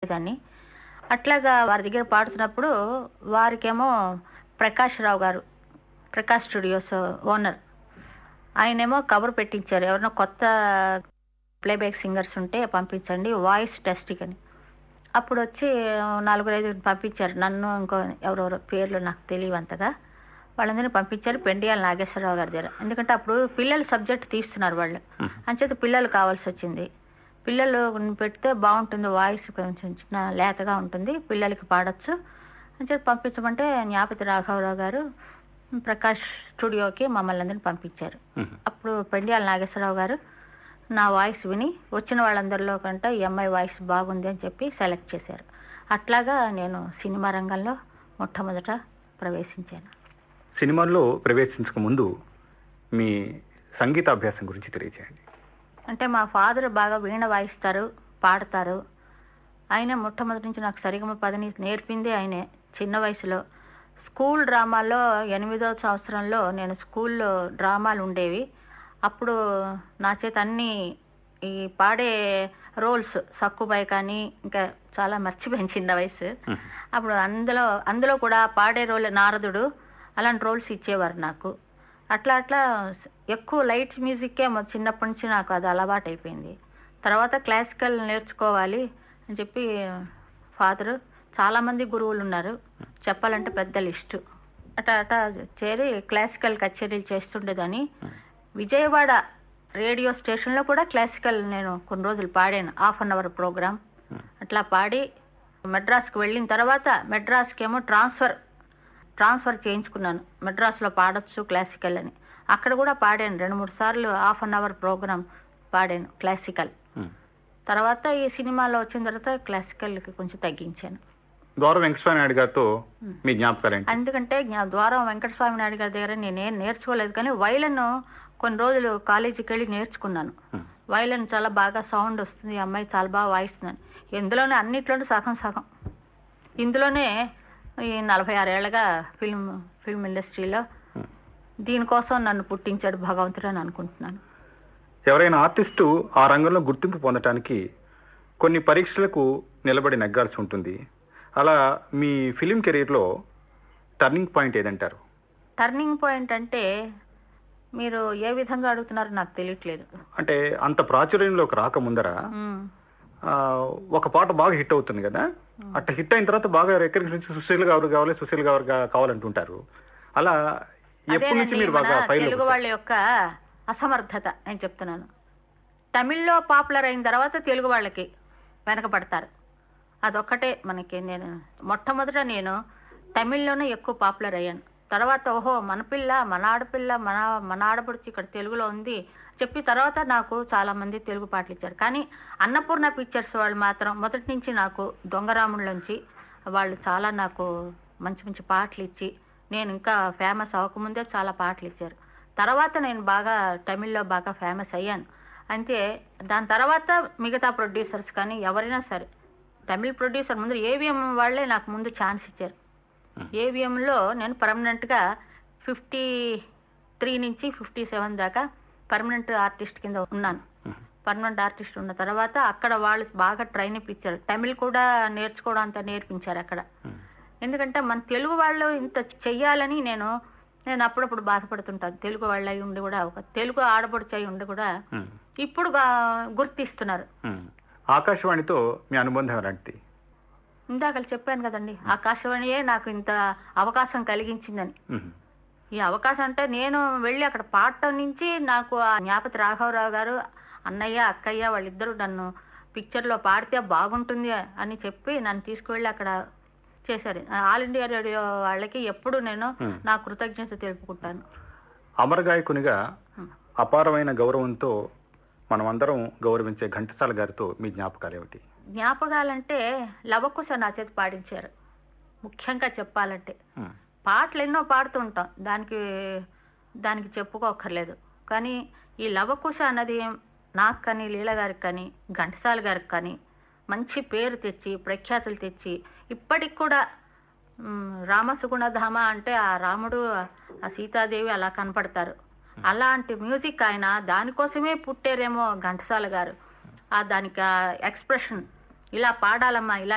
చెప్పేదాన్ని అట్లాగా వారి దగ్గర పాడుతున్నప్పుడు వారికేమో ప్రకాష్ రావు గారు ప్రకాష్ స్టూడియోస్ ఓనర్ ఆయనేమో కబర్ పెట్టించారు ఎవరైనా కొత్త ప్లేబ్యాక్ సింగర్స్ ఉంటే పంపించండి వాయిస్ టెస్టింగ్ అని అప్పుడు వచ్చి నాలుగు ఐదు పంపించారు నన్ను ఇంకో ఎవరెవరో పేర్లు నాకు తెలియవు అంతగా వాళ్ళందరినీ పంపించారు పెండియాల నాగేశ్వరరావు గారి దగ్గర ఎందుకంటే అప్పుడు పిల్లల సబ్జెక్ట్ తీస్తున్నారు వాళ్ళు అంచేత పిల్లలు కావాల్సి వచ్చింది పిల్లలు పెడితే బాగుంటుంది వాయిస్ కొంచెం చిన్న లేతగా ఉంటుంది పిల్లలకి పాడొచ్చు అంచేత పంపించమంటే జ్ఞాపతి రాఘవరావు గారు ప్రకాష్ స్టూడియోకి మమ్మల్ని అందరినీ పంపించారు మ్మ్. అప్పుడు పెండియాల నాగేశ్వరరావు గారు నా వాయిస్ విని వచ్చిన వాళ్ళందరిలో కంటే ఈ అమ్మాయి వాయిస్ బాగుంది అని చెప్పి సెలెక్ట్ చేశారు అట్లాగా నేను సినిమా రంగంలో మొట్టమొదట ప్రవేశించాను సినిమాల్లో ప్రవేశించక ముందు మీ సంగీతాభ్యాసం గురించి తెలియజేయండి అంటే మా ఫాదర్ బాగా వీణ వాయిస్తారు పాడతారు ఆయన మొట్టమొదటి నుంచి నాకు సరిగమ పదని నేర్పింది ఆయనే చిన్న వయసులో స్కూల్ డ్రామాల్లో ఎనిమిదో సంవత్సరంలో నేను స్కూల్లో డ్రామాలు ఉండేవి అప్పుడు నా చేత అన్ని ఈ పాడే రోల్స్ సక్కుబాయ్ కానీ ఇంకా చాలా మర్చిపోయింది చిన్న వయసు అప్పుడు అందులో అందులో కూడా పాడే రోల్ నారదుడు అలాంటి రోల్స్ ఇచ్చేవారు నాకు అట్లా అట్లా ఎక్కువ లైట్ మ్యూజిక్కే మొ- చిన్నప్పటి నుంచి నాకు అది అలవాటు అయిపోయింది తర్వాత క్లాసికల్ నేర్చుకోవాలి అని చెప్పి ఫాదరు చాలామంది గురువులు ఉన్నారు చెప్పాలంటే పెద్ద లిస్టు అట్లా అట్లా చేరి క్లాసికల్ కచేరీలు చేస్తుండేదని విజయవాడ రేడియో స్టేషన్లో కూడా క్లాసికల్ నేను కొన్ని రోజులు పాడాను హాఫ్ అన్ అవర్ ప్రోగ్రామ్ అట్లా పాడి మెడ్రాస్కి వెళ్ళిన తర్వాత మెడ్రాస్కి ఏమో ట్రాన్స్ఫర్ ట్రాన్స్ఫర్ చేయించుకున్నాను మెడ్రాస్లో పాడొచ్చు క్లాసికల్ అని అక్కడ కూడా పాడాను రెండు మూడు సార్లు హాఫ్ అన్ అవర్ ప్రోగ్రామ్ పాడాను క్లాసికల్ మ్మ్. తర్వాత ఈ సినిమాలో వచ్చిన తర్వాత క్లాసికల్కి కొంచెం తగ్గించాను గౌరవ వెంకటస్వామి నాయుడు గారితో మీ జ్ఞాపకాలు ఏంటి ఎందుకంటే జ్ఞా- ద్వారం వెంకటస్వామి నాయుడు గారి దగ్గర నేనేం నేర్చుకోలేదు కానీ వైలన్ కొన్ని రోజులు కాలేజీకి వెళ్ళి నేర్చుకున్నాను మ్మ్. వైలన్ చాలా బాగా సౌండ్ వస్తుంది ఈ అమ్మాయి చాలా బాగా వాయిస్తుందని ఇందులోనే అన్నిట్లోనూ సగం సగం ఇందులోనే ఈ నలభై ఆరేళ్లగా ఫిల్మ్ ఫిల్మ్ ఇండస్ట్రీలో దీనికోసం నన్ను పుట్టించాడు భగవంతుడు అని అనుకుంటున్నాను ఎవరైనా ఆర్టిస్టు ఆ రంగంలో గుర్తింపు పొందటానికి కొన్ని పరీక్షలకు నిలబడి నెగ్గాల్సి ఉంటుంది అలా మీ ఫిలిం కెరీర్లో టర్నింగ్ పాయింట్ ఏదంటారు టర్నింగ్ పాయింట్ అంటే మీరు ఏ విధంగా అడుగుతున్నారో నాకు తెలియట్లేదు అంటే అంత ప్రాచుర్యంలోకి రాకముందర మ్మ్. ఆ, ఒక పాట బాగా హిట్ అవుతుంది కదా అట్లా హిట్ అయిన తర్వాత బాగా రికగ్నిషన్ సుశీల్ గారు కావాలి సుశీల్ గారు గా- కావాలంటుంటారు అలా ఎప్పటి నుంచి అదేనండి మీరు మన బాగా పైన తెలుగు వాళ్ళ యొక్క అసమర్థత నేను చెప్తున్నాను తమిళ్లో పాపులర్ అయిన తర్వాత తెలుగు వాళ్ళకి వెనకబడతారు అదొక్కటే మనకి నేను మొట్టమొదట నేను తమిళ్లోనే ఎక్కువ పాపులర్ అయ్యాను తర్వాత ఓహో మన పిల్ల మన ఆడపిల్ల మన మన ఆడపడుచు ఇక్కడ తెలుగులో ఉంది చెప్పి తర్వాత నాకు చాలా మంది తెలుగు పాటలు ఇచ్చారు కానీ అన్నపూర్ణ పిక్చర్స్ వాళ్ళు మాత్రం మొదటి నుంచి నాకు దొంగరాముల నుంచి వాళ్ళు చాలా నాకు మంచి మంచి పాటలు ఇచ్చి నేను ఇంకా ఫేమస్ అవ్వకముందే చాలా పాటలు ఇచ్చారు తర్వాత నేను బాగా తమిళ్లో బాగా ఫేమస్ అయ్యాను అంతే దాని తర్వాత మిగతా ప్రొడ్యూసర్స్ కానీ ఎవరైనా సరే తమిళ్ ప్రొడ్యూసర్ ముందు ఏవిఎం వాళ్ళే నాకు ముందు ఛాన్స్ ఇచ్చారు ఏవిఎంలో నేను పర్మనెంట్గా ఫిఫ్టీ త్రీ నుంచి ఫిఫ్టీ సెవెన్ దాకా పర్మనెంట్ ఆర్టిస్ట్ కింద ఉన్నాను పర్మనెంట్ ఆర్టిస్ట్ ఉన్న తర్వాత అక్కడ వాళ్ళు బాగా ట్రైన్ ఇప్పించారు తమిళ్ కూడా నేర్చుకోవడం అంతా నేర్పించారు అక్కడ ఎందుకంటే మన తెలుగు వాళ్ళు ఇంత చెయ్యాలని నేను నేను అప్పుడప్పుడు బాధపడుతుంటాను తెలుగు వాళ్ళు అయి ఉండి కూడా ఒక తెలుగు ఆడపడుచు అయి ఉండి కూడా మ్మ్. ఇప్పుడు గా- గుర్తిస్తున్నారు మ్మ్. ఆకాశవాణితో మీ అనుబంధం ఎలాంటిది ఇందాక చెప్పాను కదండి ఆకాశవాణియే నాకు ఇంత అవకాశం కలిగించిందని మ్మ్. ఈ అవకాశం అంటే నేను వెళ్ళి అక్కడ పాడటం నుంచి నాకు ఆ జ్ఞాపతి రాఘవరావు గారు అన్నయ్య అక్కయ్య వాళ్ళిద్దరూ నన్ను పిక్చర్లో పాడితే బాగుంటుంది అని చెప్పి నన్ను తీసుకువెళ్ళి అక్కడ చేశారు ఆల్ ఇండియా రేడియో వాళ్ళకి ఎప్పుడు నేను నా కృతజ్ఞత తెలుపుకుంటాను అమర గాయకునిగా అపారమైన గౌరవంతో మనం అందరం గౌరవించే ఘంటసాల గారితో మీ జ్ఞాపకాలు ఏమిటి జ్ఞాపకాలంటే లవకుశ నా చేతి పాడించారు ముఖ్యంగా చెప్పాలంటే మ్మ్. పాటలు ఎన్నో పాడుతూ ఉంటాం దానికి దానికి చెప్పుకోకర్లేదు కానీ ఈ లవకుశ అన్నది నాకు కానీ లీల గారికి కానీ ఘంటసాల గారికి కానీ మంచి పేరు తెచ్చి ప్రఖ్యాతులు తెచ్చి ఇప్పటికి కూడా మ్, రామసుగుణధామ అంటే ఆ రాముడు ఆ సీతాదేవి అలా కనపడతారు అలాంటి మ్యూజిక్ ఆయన దానికోసమే పుట్టారేమో ఘంటసాల గారు ఆ దానికి ఎక్స్ప్రెషన్ ఇలా పాడాలమ్మా ఇలా